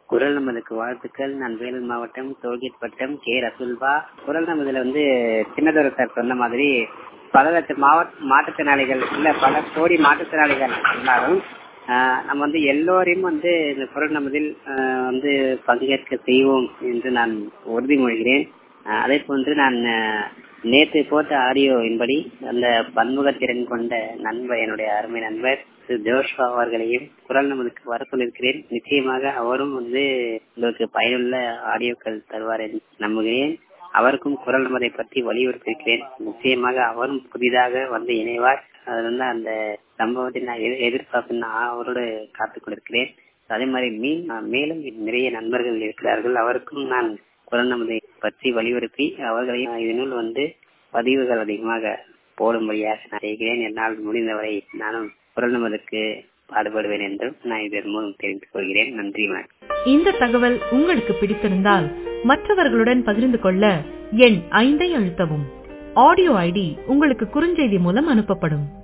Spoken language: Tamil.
குரல் நமதுக்கு வாழ்த்துக்கள் நான் வேலூர் மாவட்டம் டோல்கேட் வட்டம் கே ரசுல்பா குரல் நமதுல வந்து சின்னதொரு சார் சொன்ன மாதிரி பல லட்சம் மாவட்ட மாற்றுத்திறனாளிகள் இல்ல பல கோடி மாற்றுத்திறனாளிகள் இருந்தாலும் ஆஹ் நம்ம வந்து எல்லோரையும் வந்து இந்த குரல் நமதில் ஆஹ் வந்து பங்கேற்க செய்வோம் என்று நான் உறுதிமொழிகிறேன் ஆஹ் அதே போன்று நான் ஆஹ் நேற்று போட்ட ஆடியோவின்படி அந்த பன்முகத்திறன் கொண்ட நண்பர் என்னுடைய அருமை நண்பர் திரு ஜோஷ்வா அவர்களையும் குரல் நமதுக்கு வர சொல்லியிருக்கிறேன் நிச்சயமாக அவரும் வந்து உங்களுக்கு பயனுள்ள ஆடியோக்கள் தருவார் என்று நம்புகிறேன் அவருக்கும் குரல் நமதை பற்றி வலியுறுத்தியிருக்கிறேன் நிச்சயமாக அவரும் புதிதாக வந்து இணைவார் அது வந்து அந்த சம்பவத்தை நான் எதிர்- எதிர்பார்த்து நான் அவரோடு காத்துக் கொண்டிருக்கிறேன் அதே மாதிரி மீன் மேலும் நிறைய நண்பர்கள் இருக்கிறார்கள் அவருக்கும் நான் குரல் நமதை பற்றி வலியுறுத்தி அவர்களையும் இதனுள் வந்து பதிவுகள் அதிகமாக போடும்படியாக நான் செய்கிறேன் என்னால் முடிந்தவரை நானும் குரல் நமதுக்கு பாடுபடுவேன் என்றும் நான் இதன் மூலம் தெரிந்து கொள்கிறேன் நன்றி வணக்கம் இந்த தகவல் உங்களுக்கு பிடித்திருந்தால் மற்றவர்களுடன் பகிர்ந்து கொள்ள எண் ஐந்தை அழுத்தவும் ஆடியோ ஐடி உங்களுக்கு குறுஞ்செய்தி மூலம் அனுப்பப்படும்